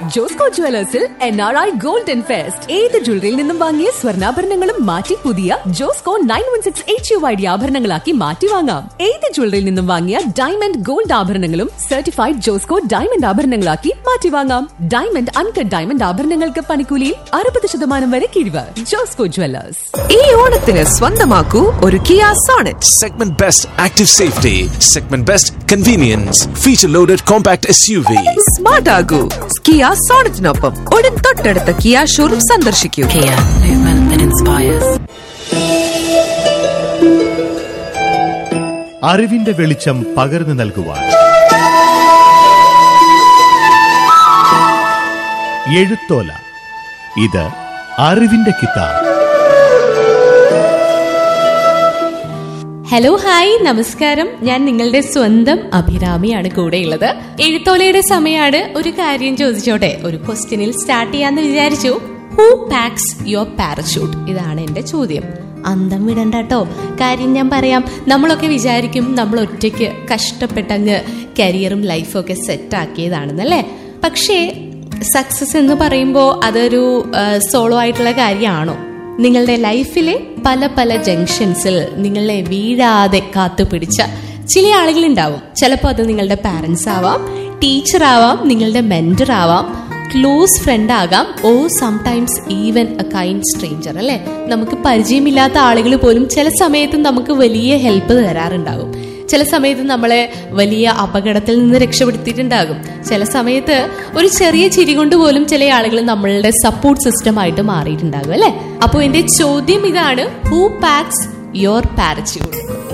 ജോസ്കോ ജുവലേഴ്സിൽ N R I golden fest ഏത് ജ്വല്ലറിയിൽ നിന്നും വാങ്ങിയ സ്വർണ്ണാഭരണങ്ങളും മാറ്റി പുതിയ Josco nine one six H U I D ആഭരണങ്ങളാക്കി മാറ്റി വാങ്ങാം ഏത് ജ്വല്ലറിയിൽ നിന്നും വാങ്ങിയ ഡയമണ്ട് ഗോൾഡ് ആഭരണങ്ങളും സർട്ടിഫൈഡ് ജോസ്കോ ഡയമണ്ട് ആഭരണങ്ങളാക്കി മാറ്റി വാങ്ങാം ഡയമണ്ട് അൺകട്ട് ഡയമണ്ട് ആഭരണങ്ങൾക്ക് പണിക്കൂലിയിൽ അറുപത് ശതമാനം വരെ കിഴിവ് ജോസ്കോ ജുവലേഴ്സ് ഈ ഓണത്തിന് സ്വന്തമാക്കൂ ഒരു Kia Sonet Segment Best Active Safety, Segment Best Convenience, Feature Loaded Compact SUV. Smart ആകൂ കിയ സോണറ്റിനൊപ്പം ഉടൻ തൊട്ടടുത്ത കിയ ഷോറൂം സന്ദർശിക്കൂ Kia, movement that inspires. അറിവിന്റെ വെളിച്ചം പകർന്നു നൽകുവാൻ എഴുത്തോല ഇത് അറിവിന്റെ കിതാബ് ഹലോ ഹായ് നമസ്കാരം ഞാൻ നിങ്ങളുടെ സ്വന്തം അഭിരാമിയാണ് കൂടെയുള്ളത് എഴുത്തോലയുടെ സമയമാണ് ഒരു കാര്യം ചോദിച്ചോട്ടെ ഒരു ക്വസ്റ്റ്യനിൽ സ്റ്റാർട്ട് ചെയ്യാന്ന് വിചാരിച്ചു ഹൂ പാക്സ് യുവർ പാരഷൂട്ട് ഇതാണ് എന്റെ ചോദ്യം അന്തം വിടണ്ട കേട്ടോ കാര്യം ഞാൻ പറയാം നമ്മളൊക്കെ വിചാരിക്കും നമ്മൾ ഒറ്റയ്ക്ക് കഷ്ടപ്പെട്ടങ്ങ് കരിയറും ലൈഫും ഒക്കെ സെറ്റ് ആക്കിയതാണെന്നല്ലേ പക്ഷേ സക്സസ് എന്ന് പറയുമ്പോൾ അതൊരു സോളോ ആയിട്ടുള്ള കാര്യമാണോ നിങ്ങളുടെ ലൈഫിലെ പല പല ജംഗ്ഷൻസിൽ നിങ്ങളെ വീഴാതെ കാത്തുപിടിച്ച ചില ആളുകളുണ്ടാവും ചിലപ്പോൾ അത് നിങ്ങളുടെ പാരൻസ് ആവാം ടീച്ചർ ആവാം നിങ്ങളുടെ മെന്റർ ആവാം ക്ലോസ് ഫ്രണ്ട് ആകാം oh sometimes even a kind stranger അല്ലെ നമുക്ക് പരിചയമില്ലാത്ത ആളുകൾ പോലും ചില സമയത്ത് നമുക്ക് വലിയ ഹെൽപ്പ് തരാറുണ്ടാകും ചില സമയത്ത് നമ്മളെ വലിയ അപകടത്തിൽ നിന്ന് രക്ഷപ്പെടുത്തിയിട്ടുണ്ടാകും ചില സമയത്ത് ഒരു ചെറിയ ചിരി കൊണ്ട് പോലും ചില ആളുകൾ നമ്മളുടെ സപ്പോർട്ട് സിസ്റ്റം ആയിട്ട് മാറിയിട്ടുണ്ടാകും അല്ലെ അപ്പോൾ എന്റെ ചോദ്യം ഇതാണ് ഹൂ പാക്സ് യുവർ പാരച്യൂട്ട്